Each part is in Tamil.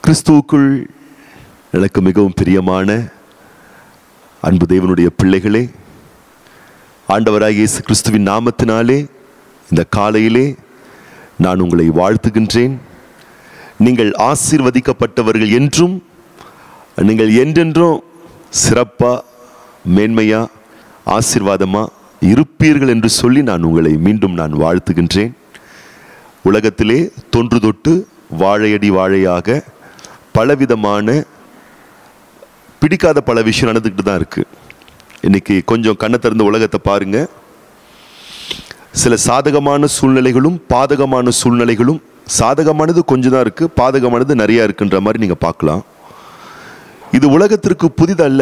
கிறிஸ்துவுக்குள் எனக்கு மிகவும் பிரியமான அன்பு தேவனுடைய பிள்ளைகளே ஆண்டவராகிய இயேசு கிறிஸ்துவின் நாமத்தினாலே இந்த காலையிலே நான் உங்களை வாழ்த்துகின்றேன் நீங்கள் ஆசீர்வதிக்கப்பட்டவர்கள் என்றும் நீங்கள் என்றென்றும் சிறப்பா மேன்மையா ஆசீர்வாதமா இருப்பீர்கள் என்று சொல்லி நான் உங்களை மீண்டும் நான் வாழ்த்துகின்றேன் உலகத்திலே தொன்று தொட்டு வாழையடி வாழையாக பலவிதமான பிடிக்காத பல விஷயம் நடந்துக்கிட்டு தான் இருக்கு இன்னைக்கு கொஞ்சம் கண்ணை திறந்த உலகத்தை பாருங்க சில சாதகமான சூழ்நிலைகளும் பாதகமான சூழ்நிலைகளும் சாதகமானது கொஞ்சம் தான் இருக்கு பாதகமானது நிறைய இருக்குன்ற மாதிரி நீங்க பார்க்கலாம் இது உலகத்திற்கு புதிதல்ல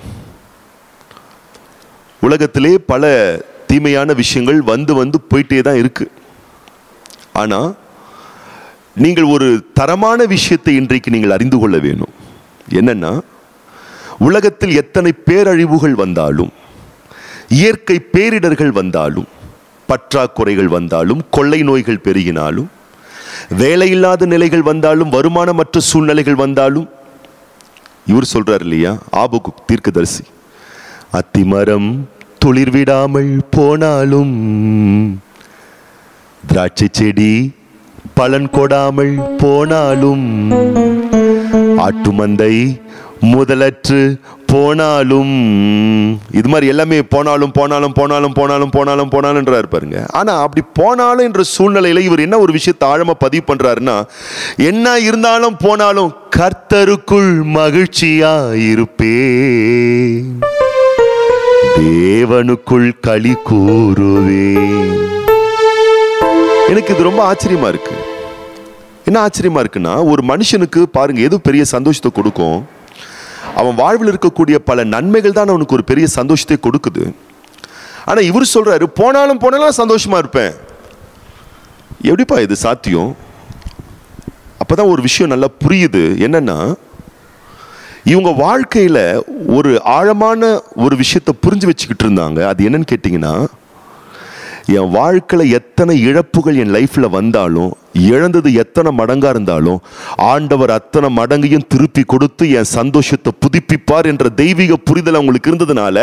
உலகத்திலே பல தீமையான விஷயங்கள் வந்து வந்து போயிட்டே தான் இருக்கு ஆனா நீங்கள் ஒரு தரமான விஷயத்தை இன்றைக்கு நீங்கள் அறிந்து கொள்ள வேணும் என்னன்னா உலகத்தில் எத்தனை பேரழிவுகள் வந்தாலும் இயற்கை பேரிடர்கள் வந்தாலும் பற்றாக்குறைகள் வந்தாலும் கொள்ளை நோய்கள் பெருகினாலும் வேலையில்லாத நிலைகள் வந்தாலும் வருமானமற்ற சூழ்நிலைகள் வந்தாலும் இவர் சொல்றார் இல்லையா ஆபுக்கு தீர்க்கதரிசி அத்திமரம் துளிர் விடாமல் போனாலும் திராட்சை செடி பலன் கொடாமல் போனாலும் ஆட்டு மந்தை முதலற்று போனாலும் இது மாதிரி எல்லாமே போனாலும் போனாலும் போனாலும் போனாலும் போனாலும் போனாலும்ன்றாரு பாருங்க ஆனா அப்படி போனாலும் என்ற சூழ்நிலையில இவர் என்ன ஒரு விஷயத்தை ஆழமா பதிவு பண்றாருன்னா என்ன இருந்தாலும் போனாலும் கர்த்தருக்குள் மகிழ்ச்சியா இருப்பேன் தேவனுக்குள் களி கூறுவேன் எனக்கு இது ரொம்ப ஆச்சரியமா இருக்கு என்ன ஆச்சரியமா இருக்குன்னா ஒரு மனுஷனுக்கு பாருங்க எது பெரிய சந்தோஷத்தை கொடுக்கும் அவன் வாழ்வில் இருக்கக்கூடிய பல நன்மைகள் தான் அவனுக்கு ஒரு பெரிய சந்தோஷத்தை கொடுக்குது ஆனா இவர் சொல்றாரு போனாலும் போனாலும் சந்தோஷமா இருப்பேன் எப்படிப்பா இது சாத்தியம் அப்பதான் ஒரு விஷயம் நல்லா புரியுது என்னன்னா இவங்க வாழ்க்கையில ஒரு ஆழமான ஒரு விஷயத்தை புரிஞ்சு வச்சுக்கிட்டு இருந்தாங்க அது என்னன்னு கேட்டிங்கன்னா என் வாழ்க்கையில் எத்தனை இழப்புகள் என் லைஃப்ல வந்தாலும் இழந்தது எத்தனை மடங்கா இருந்தாலும் ஆண்டவர் அத்தனை மடங்கையும் திருப்பி கொடுத்து என் சந்தோஷத்தை புதுப்பிப்பார் என்ற தெய்வீக புரிதல் அவங்களுக்கு இருந்ததுனால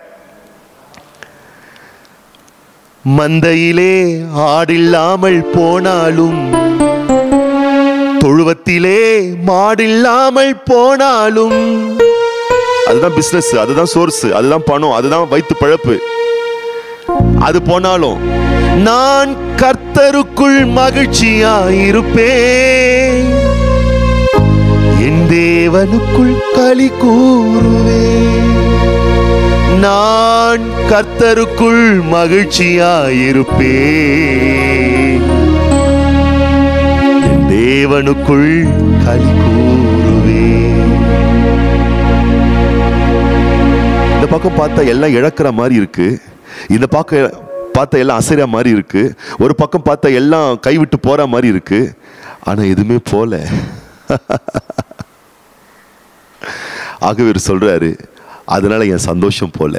மந்தையிலே ஆடில்லாமல் போனாலும் தொழுவத்திலே மாடில்லாமல் போனாலும் அதுதான் பிசினஸ் அதுதான் சோர்ஸ் அதுதான் பணம் அதுதான் வயிற்று பழப்பு அது போனாலும் நான் கர்த்தருக்குள் மகிழ்ச்சியாயிருப்பேன் என் தேவனுக்குள் களி கூறுவேன் நான் கர்த்தருக்குள் மகிழ்ச்சியாயிருப்பேன் என் தேவனுக்குள் களி கூறுவேன் இந்த பக்கம் பார்த்தா எல்லாம் இழக்கிற மாதிரி இருக்கு இந்த பக்கம் பார்த்தா எல்லாம் அசைற மாதிரி இருக்கு ஒரு பக்கம் பார்த்தா எல்லாம் கைவிட்டு போற மாதிரி இருக்கு ஆனா எதுவுமே போல ஆகவே இவர் சொல்றாரு அதனால என் சந்தோஷம் போல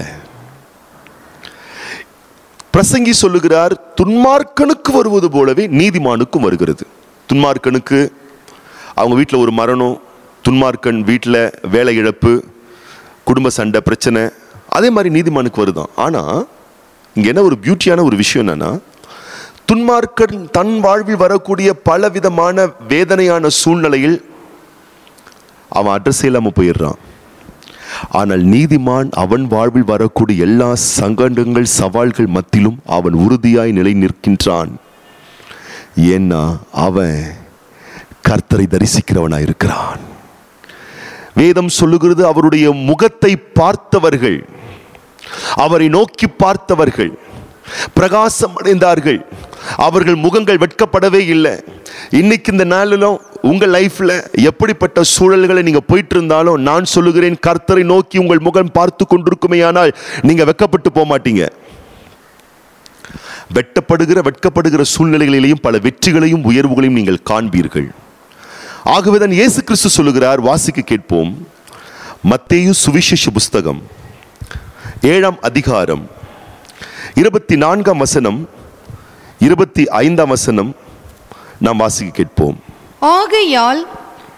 பிரசங்கி சொல்லுகிறார் துன்மார்க்கனுக்கு வருவது போலவே நீதிமானுக்கும் வருகிறது துன்மார்க்கனுக்கு அவங்க வீட்டில் ஒரு மரணம் துன்மார்க்கன் வீட்டில் வேலை இழப்பு குடும்ப சண்டை பிரச்சனை அதே மாதிரி நீதிமானுக்கு வருதான் ஆனால் இங்கே என்ன ஒரு பியூட்டியான ஒரு விஷயம் என்னன்னா துன்மார்க்கன் தன் வாழ்வில் வரக்கூடிய பல விதமான வேதனையான சூழ்நிலையில் அவன் அட்ரஸ் இல்லாமல் போயிடுறான் ஆனால் நீதிமான் அவன் வாழ்வில் வரக்கூடிய எல்லா சங்கடங்கள் சவால்கள் மத்தியிலும் அவன் உறுதியாய் நிலை நிற்கின்றான் ஏன்னா அவன் கர்த்தரை தரிசிக்கிறவனாய் இருக்கிறான் வேதம் சொல்லுகிறது அவருடைய முகத்தை பார்த்தவர்கள் அவரை நோக்கி பார்த்தவர்கள் பிரகாசம் அடைந்தார்கள் அவர்கள் முகங்கள் வெட்கப்படவே இல்லை இன்னைக்கு இந்த நாளிலும் உங்க லைஃப்ல எப்படிப்பட்ட சூழல்களை நீங்க போயிட்டு இருந்தாலும் நான் சொல்லுகிறேன் கர்த்தரை நோக்கி உங்கள் முகம் பார்த்து கொண்டிருக்குமேயானால் நீங்க வெட்கப்பட்டு போக மாட்டீங்க வெட்டப்படுகிற வெட்கப்படுகிற சூழ்நிலைகளிலேயும் பல வெற்றிகளையும் உயர்வுகளையும் நீங்கள் காண்பீர்கள் ஆகவேதான் இயேசு கிறிஸ்து சொல்லுகிறார் வாசிக்க கேட்போம் மத்தேயு சுவிசேஷ புஸ்தகம் ஏழாம் அதிகாரம் இருபத்தி நான்காம் வசனம் இருபத்தி ஐந்தாம் வசனம் நாம் வாசிக்க கேட்போம் ஆகையால்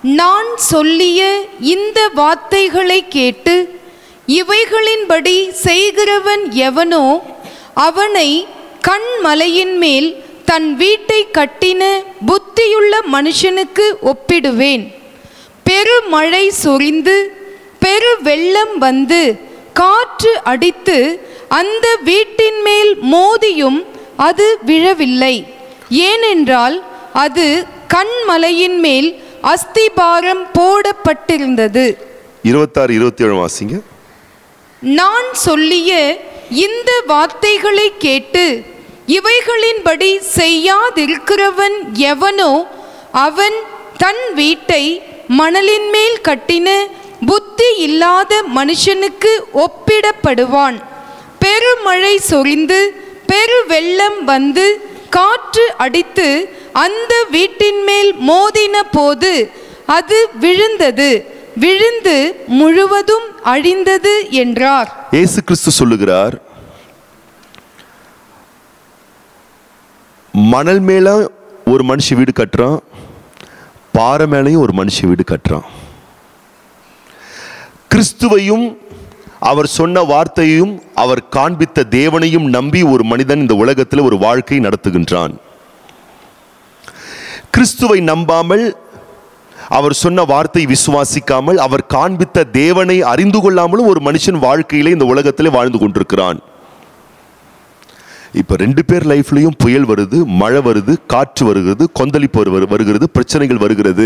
நான் சொல்லிய இந்த வார்த்தைகளை கேட்டு இவைகளின்படி செய்கிறவன் எவனோ அவனை கண்மலையின் மேல் தன் வீட்டை கட்டின புத்தியுள்ள மனுஷனுக்கு ஒப்பிடுவேன் பெருமழை சொரிந்து பெரு வெள்ளம் வந்து காற்று அடித்து அந்த வீட்டின் மேல் மோதியும் அது விழவில்லை ஏனென்றால் அது கண்மலையின் மேல் அஸ்திபாரம் போடப்பட்டிருந்தது இருபத்தாறு இருபத்தி ஏழு வாசிங்க நான் சொல்லிய இந்த வார்த்தைகளை கேட்டு இவைகளின்படி செய்யாதிருக்கிறவன் எவனோ அவன் தன் வீட்டை மணலின் மேல் கட்டின புத்தி இல்லாத மனுஷனுக்கு ஒப்பிடப்படுவான் பெருமழை சொரிந்து பெரு வெள்ளம் வந்து காற்று அடித்து அந்த வீட்டின் மேல் மோதின போது அது விழுந்தது விழுந்து முழுவதும் அழிந்தது என்றார் இயேசு கிறிஸ்து சொல்லுகிறார் மணல் மேல ஒரு மனுஷன் வீடு கட்டுறான் பாறை மேலையும் ஒரு மனுஷன் வீடு கட்டுறான் கிறிஸ்துவையும் அவர் சொன்ன வார்த்தையையும் அவர் காண்பித்த தேவனையும் நம்பி ஒரு மனிதன் இந்த உலகத்தில் ஒரு வாழ்க்கை நடத்துகின்றான் கிறிஸ்துவை நம்பாமல் அவர் சொன்ன வார்த்தை விசுவாசிக்காமல் அவர் காண்பித்த தேவனை அறிந்து கொள்ளாமலும் ஒரு மனுஷன் வாழ்க்கையிலே இந்த உலகத்திலே வாழ்ந்து கொண்டிருக்கிறான் இப்ப ரெண்டு பேர் லைஃப்லயும் புயல் வருது மழை வருது காற்று வருகிறது கொந்தளிப்பு வரு- வருகிறது பிரச்சனைகள் வருகிறது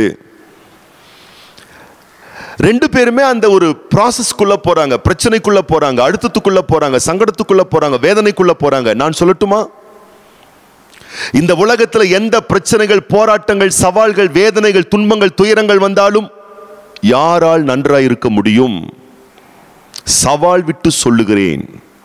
ரெண்டு பேருமே அந்த ஒரு ப்ராசஸ்க்குள்ள போறாங்க பிரச்சனைக்குள்ள போறாங்க அழுத்தத்துக்குள்ள போறாங்க சங்கடத்துக்குள்ள போறாங்க வேதனைக்குள்ள போறாங்க நான் சொல்லட்டுமா இந்த உலகத்துல எந்த பிரச்சனைகள் போராட்டங்கள் சவால்கள் வேதனைகள் துன்பங்கள் துயரங்கள் வந்தாலும் யாரால் நன்றாய் இருக்க முடியும் சவால் விட்டு சொல்லுகிறேன்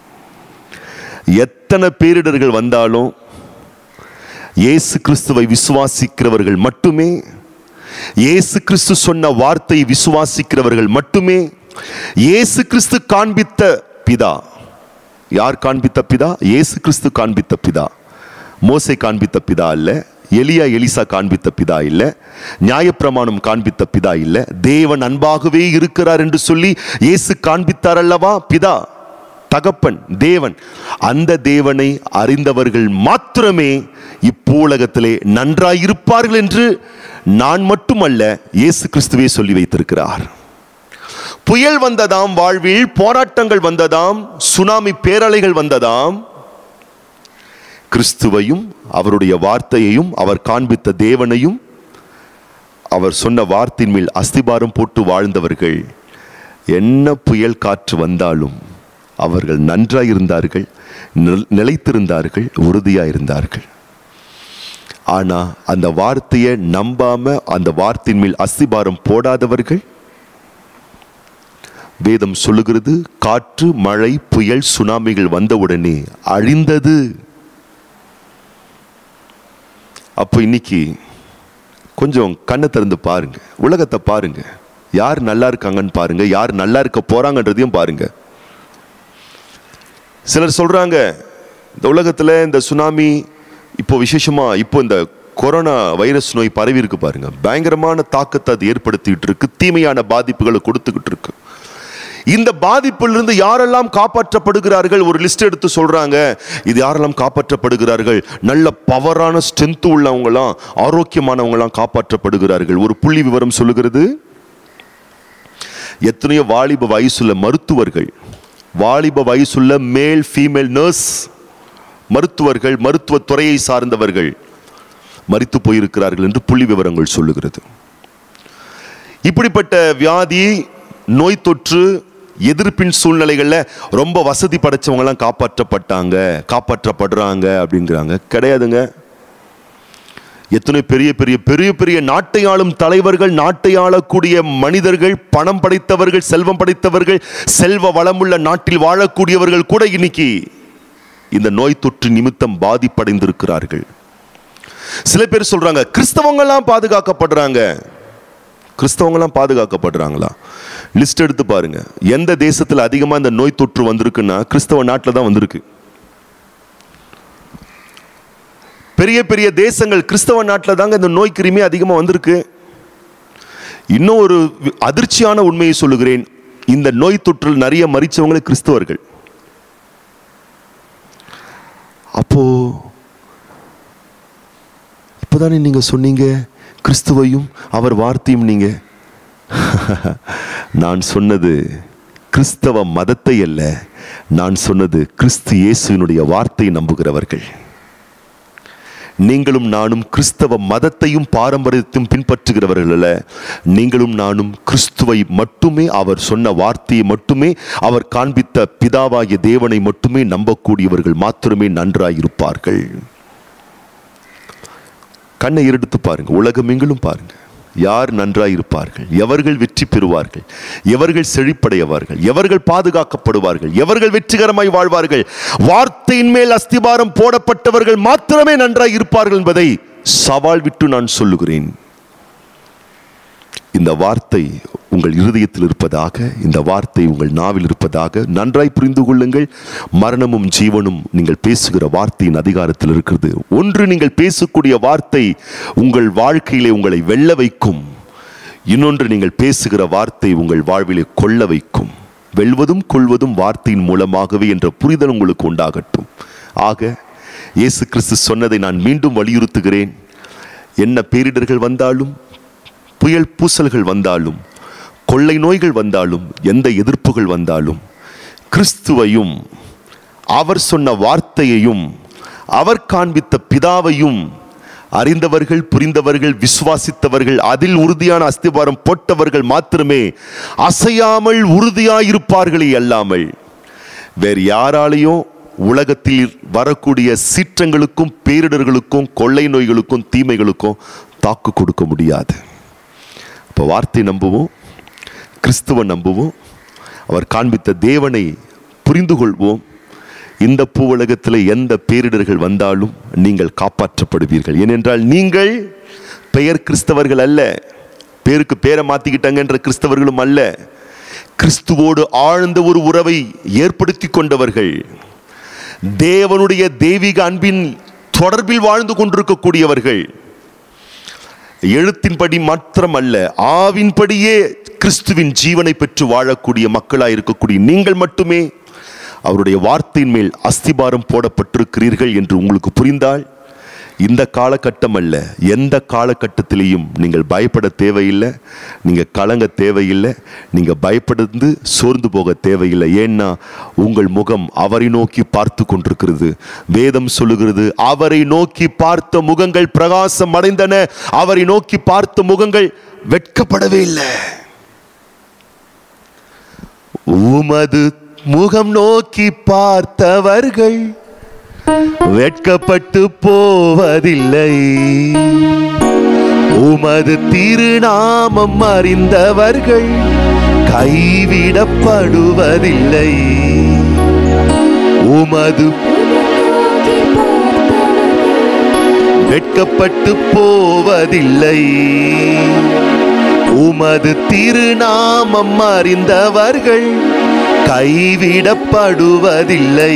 எத்தனை பேரிடர்கள் வந்தாலும் இயேசு கிறிஸ்துவை விசுவாசிக்கிறவர்கள் மட்டுமே இயேசு கிறிஸ்து சொன்ன வார்த்தை விசுவாசிக்கிறவர்கள் மட்டுமே இயேசு கிறிஸ்து காண்பித்த பிதா யார் காண்பித்த பிதா இயேசு கிறிஸ்து காண்பித்த பிதா மோசே காண்பித்த பிதா அல்ல எலியா எலிசா காண்பித்த பிதா இல்ல நியாயப்பிரமாணம் காண்பித்த பிதா இல்ல தேவன் அன்பாகவே இருக்கிறார் என்று சொல்லி இயேசு காண்பித்தார் அல்லவா பிதா தகப்பன் தேவன் அந்த தேவனை அறிந்தவர்கள் மாத்திரமே இப்பூலகத்திலே நன்றாயிருப்பார்கள் என்று நான் மட்டுமல்ல இயேசு கிறிஸ்துவே சொல்லி வைத்திருக்கிறார் புயல் வந்ததாம் வாழ்வில் போராட்டங்கள் வந்ததாம் சுனாமி பேரலைகள் வந்ததாம் கிறிஸ்துவையும் அவருடைய வார்த்தையையும் அவர் காண்பித்த தேவனையும் அவர் சொன்ன வார்த்தையின் மேல் அஸ்திபாரம் போட்டு வாழ்ந்தவர்கள் என்ன புயல் காற்று வந்தாலும் அவர்கள் நன்றாய் இருந்தார்கள் நில- நிலைத்திருந்தார்கள் உறுதியாக இருந்தார்கள் ஆனா அந்த வார்த்தையை நம்பாம அந்த வார்த்தையின் மேல் அஸ்திபாரம் போடாதவர்கள் வேதம் சொல்லுகிறது காற்று மழை புயல் சுனாமிகள் வந்தவுடனே அழிந்தது அப்போ இன்னைக்கு கொஞ்சம் கண்ணை திறந்து பாருங்க உலகத்தை பாருங்க யார் நல்லா இருக்காங்கன்னு பாருங்க யார் நல்லா இருக்க போறாங்கன்றதையும் பாருங்க சிலர் சொல்றாங்க இந்த உலகத்துல இந்த சுனாமி இப்போ விசேஷமா இப்போ இந்த கொரோனா வைரஸ் நோய் பரவி இருக்கு பாருங்க பயங்கரமான தாக்கத்தை அது ஏற்படுத்திட்டு இருக்கு தீமையான பாதிப்புகளை கொடுத்துக்கிட்டு இருக்கு இந்த பாதிப்பிலிருந்து யாரெல்லாம் காப்பாற்றப்படுகிறார்கள் ஒரு லிஸ்ட் எடுத்து சொல்றாங்க இது யாரெல்லாம் காப்பாற்றப்படுகிறார்கள் நல்ல பவரான ஸ்ட்ரென்த் உள்ளவங்களாம் ஆரோக்கியமானவங்களாம் காப்பாற்றப்படுகிறார்கள் ஒரு புள்ளி விவரம் சொல்லுகிறது எத்தனையோ வாலிப வயசுள்ள மருத்துவர்கள் வாலிப வயசுள்ள மேல் ஃபீமேல் நர்ஸ் மருத்துவர்கள் மருத்துவ துறையை சார்ந்தவர்கள் மரித்து போயிருக்கிறார்கள் என்று புள்ளி விவரங்கள் சொல்லுகிறது இப்படிப்பட்ட வியாதி நோய் தொற்று எதிர்ப்பின் சூழ்நிலைகள்ல ரொம்ப வசதி படைச்சவங்கலாம் காப்பாற்றப்பட்டாங்க காப்பாற்றப்படுறாங்க அப்படிங்கிறாங்க கிடையாதுங்க எத்தனை பெரிய பெரிய பெரிய பெரிய நாட்டை ஆளும் தலைவர்கள் நாட்டை ஆளக்கூடிய மனிதர்கள் பணம் படைத்தவர்கள் செல்வம் படைத்தவர்கள் செல்வ வளமுள்ள நாட்டில் வாழக்கூடியவர்கள் கூட இன்னைக்கு இந்த நோய் தொற்று நிமித்தம் பாதிப்படைந்திருக்கிறார்கள் சில பேர் சொல்றாங்க கிறிஸ்தவங்கெல்லாம் பாதுகாக்கப்படுறாங்க கிறிஸ்தவங்கெல்லாம் பாதுகாக்கப்படுறாங்களா லிஸ்ட் எடுத்து பாருங்க எந்த தேசத்தில் அதிகமா இந்த நோய் தொற்று வந்திருக்குன்னா கிறிஸ்தவ நாட்டில் தான் வந்திருக்கு பெரிய பெரிய தேசங்கள் கிறிஸ்தவ நாட்டில் தாங்க இந்த நோய் கிருமி அதிகமாக வந்திருக்கு இன்னும் ஒரு வி- அதிர்ச்சியான உண்மையை சொல்லுகிறேன் இந்த நோய் தொற்றில் நிறைய மறிச்சவங்களே கிறிஸ்தவர்கள் அப்போ இப்போதானே நீங்க சொன்னீங்க கிறிஸ்துவையும் அவர் வார்த்தையும் நீங்க நான் சொன்னது கிறிஸ்தவ மதத்தை அல்ல நான் சொன்னது கிறிஸ்து இயேசுவினுடைய வார்த்தையை நம்புகிறவர்கள் நீங்களும் நானும் கிறிஸ்தவ மதத்தையும் பாரம்பரியத்தையும் பின்பற்றுகிறவர்கள் அல்ல நீங்களும் நானும் கிறிஸ்துவை மட்டுமே அவர் சொன்ன வார்த்தையை மட்டுமே அவர் காண்பித்த பிதாவாகிய தேவனை மட்டுமே நம்பக்கூடியவர்கள் மாத்திரமே நன்றாயிருப்பார்கள் கண்ணை எடுத்து பாருங்க உலகம் எங்கிலும் பாருங்க யார் நன்றாயிருப்பார்கள் எவர்கள் வெற்றி பெறுவார்கள் எவர்கள் செழிப்படையவார்கள் எவர்கள் பாதுகாக்கப்படுவார்கள் எவர்கள் வெற்றிகரமாய் வாழ்வார்கள் வார்த்தையின் மேல் அஸ்திபாரம் போடப்பட்டவர்கள் மாத்திரமே நன்றாய் இருப்பார்கள் என்பதை சவால் விட்டு நான் சொல்லுகிறேன் இந்த வார்த்தை உங்கள் இருதயத்தில் இருப்பதாக இந்த வார்த்தை உங்கள் நாவில் இருப்பதாக நன்றாய் புரிந்து கொள்ளுங்கள் மரணமும் ஜீவனும் நீங்கள் பேசுகிற வார்த்தையின் அதிகாரத்தில் இருக்கிறது ஒன்று நீங்கள் பேசக்கூடிய வார்த்தை உங்கள் வாழ்க்கையிலே உங்களை வெல்ல வைக்கும் இன்னொன்று நீங்கள் பேசுகிற வார்த்தை உங்கள் வாழ்விலே கொள்ள வைக்கும் வெல்வதும் கொள்வதும் வார்த்தையின் மூலமாகவே என்ற புரிதல் உங்களுக்கு உண்டாகட்டும் ஆக இயேசு கிறிஸ்து சொன்னதை நான் மீண்டும் வலியுறுத்துகிறேன் என்ன பேரிடர்கள் வந்தாலும் புயல் பூசல்கள் வந்தாலும் கொள்ளை நோய்கள் வந்தாலும் எந்த எதிர்ப்புகள் வந்தாலும் கிறிஸ்துவையும் அவர் சொன்ன வார்த்தையையும் அவர் காண்பித்த பிதாவையும் அறிந்தவர்கள் புரிந்தவர்கள் விசுவாசித்தவர்கள் அதில் உறுதியான அஸ்திபாரம் போட்டவர்கள் மாத்திரமே அசையாமல் உறுதியாயிருப்பார்களே அல்லாமல் வேறு யாராலையும் உலகத்தில் வரக்கூடிய சீற்றங்களுக்கும் பேரிடர்களுக்கும் கொள்ளை நோய்களுக்கும் தீமைகளுக்கும் தாக்கு கொடுக்க முடியாது அப்போ வார்த்தை நம்புவோம் கிறிஸ்துவ நம்புவோம் அவர் காண்பித்த தேவனை புரிந்து கொள்வோம் இந்த பூவுலகத்தில் எந்த பேரிடர்கள் வந்தாலும் நீங்கள் காப்பாற்றப்படுவீர்கள் ஏனென்றால் நீங்கள் பெயர் கிறிஸ்தவர்கள் அல்ல பேருக்கு பேரை மாத்திக்கிட்டாங்கன்ற கிறிஸ்தவர்களும் அல்ல கிறிஸ்துவோடு ஆழ்ந்த ஒரு உறவை ஏற்படுத்தி கொண்டவர்கள் தேவனுடைய தெய்வீக அன்பின் தொடர்பில் வாழ்ந்து கொண்டிருக்கக்கூடியவர்கள் எழுத்தின்படி மாத்திரமல்ல ஆவின்படியே கிறிஸ்துவின் ஜீவனை பெற்று வாழக்கூடிய மக்களாய் இருக்கக்கூடிய நீங்கள் மட்டுமே அவருடைய வார்த்தையின் மேல் அஸ்திபாரம் போடப்பட்டிருக்கிறீர்கள் என்று உங்களுக்கு புரிந்தால் இந்த காலகட்டம் அல்ல எந்த காலகட்டத்திலையும் நீங்கள் பயப்பட தேவையில்லை நீங்கள் கலங்க தேவையில்லை நீங்கள் பயப்படுந்து சோர்ந்து போக தேவையில்லை ஏன்னா உங்கள் முகம் அவரை நோக்கி பார்த்து கொண்டிருக்கிறது வேதம் சொல்லுகிறது அவரை நோக்கி பார்த்த முகங்கள் பிரகாசம் அடைந்தன அவரை நோக்கி பார்த்த முகங்கள் வெட்கப்படவே இல்லை உமது முகம் நோக்கி பார்த்தவர்கள் வெட்கப்பட்டு போவதில்லை உமது திருநாமம் அறிந்தவர்கள் கைவிடப்படுவதில்லை உமது வெட்கப்பட்டு போவதில்லை உமது திருநாமம் அறிந்தவர்கள் கைவிடப்படுவதில்லை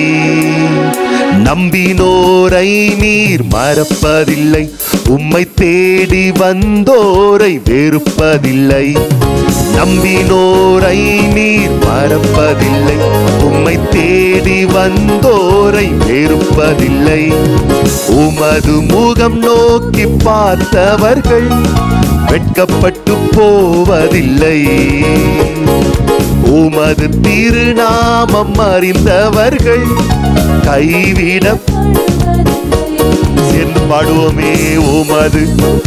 நம்பினோரை நீர் மறப்பதில்லை உம்மை தேடி வந்தோரை வெறுப்பதில்லை நம்பினோரை நீர் மறப்பதில்லை உம்மை தேடி வந்தோரை வெறுப்பதில்லை உமது முகம் நோக்கி பார்த்தவர்கள் வெட்கப்பட்டு போவதில்லை உமது திருநாமம் அறிந்தவர்கள் கைவிட சேர்ந்து பாடுவோமே உமது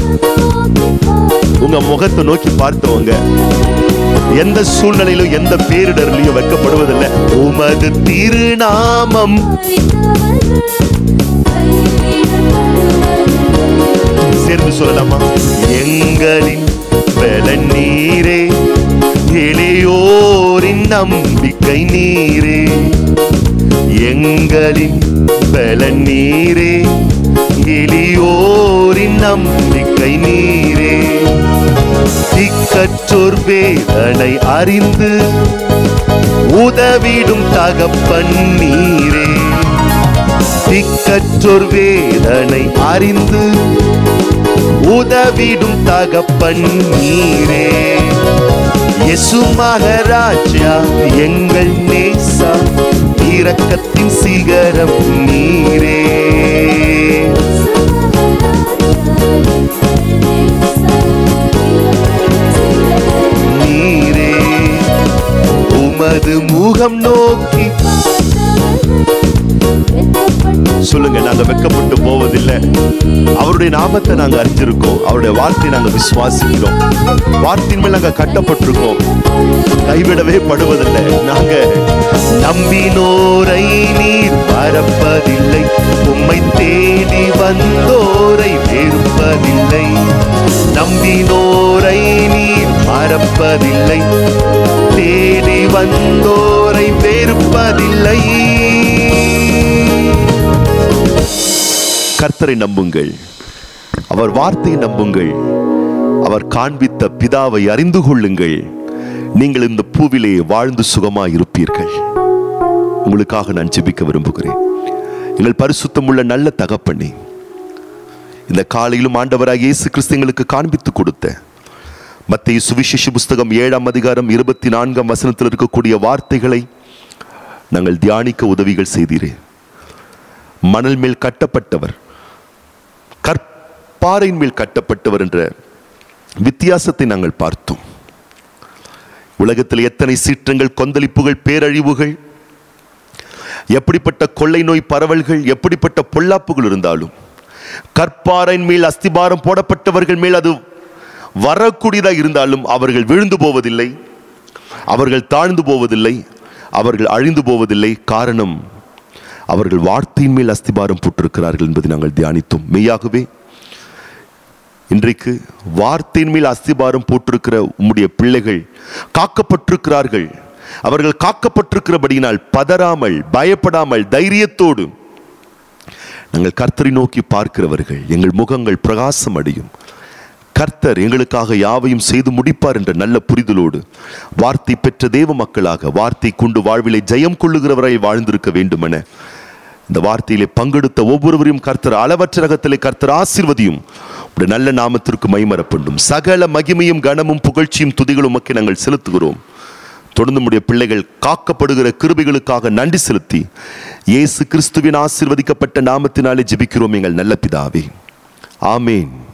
உங்க முகத்தை நோக்கி பார்த்தவங்க எந்த சூழ்நிலையிலும் எந்த பேரிடர்லையும் வைக்கப்படுவதில்லை உமது திருநாமம் சேர்ந்து சொல்லலாமா எங்களின் பலன் நீரே எளியோரின் நம்பிக்கை நீரே எங்களின் பலன் நீரே எளியோரின் நம்பிக்கை நீரே திக்கற்றோர் வேதனை அறிந்து உதவிடும் தகப்பன் நீரே திக்கற்றோர் வேதனை அறிந்து உதவிடும் தகப்பன் நீரே இயேசு மகாராஜா எங்கள் நேசா இரக்கத்தின் சிகரம் நீரே நீரே உமது முகம் நோக்கி சொல்லுங்க நாங்க வெக்கப்பட்டு போவதில்லை அவருடைய நாமத்தை நாங்க அறிஞ்சிருக்கோம் அவருடைய வார்த்தையை நாங்க விசுவாசிக்கிறோம் வார்த்தையின் மேல் நாங்க கட்டப்பட்டிருக்கோம் கைவிடவே படுவதில்லை நாங்க நம்பினோரை நீர் மறப்பதில்லை உம்மை தேடி வந்தோரை வெறுப்பதில்லை நம்பினோரை நீர் மறப்பதில்லை தேடி வந்தோரை வெறுப்பதில்லை கர்த்தரை நம்புங்கள் அவர் வார்த்தையை நம்புங்கள் அவர் காண்பித்த பிதாவை அறிந்து கொள்ளுங்கள் நீங்கள் இந்த பூவிலே வாழ்ந்து சுகமாய் இருப்பீர்கள் உங்களுக்காக நான் ஜெபிக்க விரும்புகிறேன் எங்கள் பரிசுத்தமுள்ள நல்ல தகப்பனே இந்த காலையிலும் ஆண்டவராக இயேசு கிறிஸ்து எங்களுக்கு காண்பித்து கொடுத்த மத்திய சுவிசேஷ புஸ்தகம் ஏழாம் அதிகாரம் இருபத்தி நான்காம் வசனத்தில் இருக்கக்கூடிய வார்த்தைகளை நாங்கள் தியானிக்க உதவிகள் செய்தீரே மணல் மேல் கட்டப்பட்டவர் கற்பாறையின் மேல் கட்டப்பட்டவர் என்ற வித்தியாசத்தை நாங்கள் பார்த்தோம் உலகத்தில் எத்தனை சீற்றங்கள் கொந்தளிப்புகள் பேரழிவுகள் எப்படிப்பட்ட கொள்ளை நோய் பரவல்கள் எப்படிப்பட்ட பொல்லாப்புகள் இருந்தாலும் கற்பாறையின் மேல் அஸ்திபாரம் போடப்பட்டவர்கள் மேல் அது வரக்கூடியதாக இருந்தாலும் அவர்கள் விழுந்து போவதில்லை அவர்கள் தாழ்ந்து போவதில்லை அவர்கள் அழிந்து போவதில்லை காரணம் அவர்கள் வார்த்தையின் மேல் அஸ்திபாரம் போட்டிருக்கிறார்கள் என்பதை நாங்கள் தியானித்தோம் மெய்யாகவே இன்றைக்கு வார்த்தையின் மேல் அஸ்திபாரம் போட்டிருக்கிற உம்முடைய பிள்ளைகள் காக்கப்பட்டிருக்கிறார்கள் அவர்கள் காக்கப்பட்டிருக்கிறபடியினால் பதறாமல் பயப்படாமல் தைரியத்தோடு நாங்கள் கர்த்தரை நோக்கி பார்க்கிறவர்கள் எங்கள் முகங்கள் பிரகாசம் அடையும் கர்த்தர் எங்களுக்காக யாவையும் செய்து முடிப்பார் என்ற நல்ல புரிதலோடு வார்த்தை பெற்ற தேவ மக்களாக வார்த்தை கொண்டு வாழ்விலை ஜெயம் கொள்ளுகிறவரை வாழ்ந்திருக்க வேண்டுமென இந்த வார்த்தையிலே பங்கெடுத்த ஒவ்வொருவரையும் கர்த்தர் அளவற்ற ரகத்திலே கர்த்தர் ஆசீர்வதியும் உடைய நல்ல நாமத்திற்கு மைமரப்பண்டும் சகல மகிமையும் கனமும் புகழ்ச்சியும் துதிகளும் மக்கள் நாங்கள் செலுத்துகிறோம் தொடர்ந்து நம்முடைய பிள்ளைகள் காக்கப்படுகிற கிருபைகளுக்காக நன்றி செலுத்தி இயேசு கிறிஸ்துவின் ஆசீர்வதிக்கப்பட்ட நாமத்தினாலே ஜெபிக்கிறோம் எங்கள் நல்ல பிதாவே ஆமேன்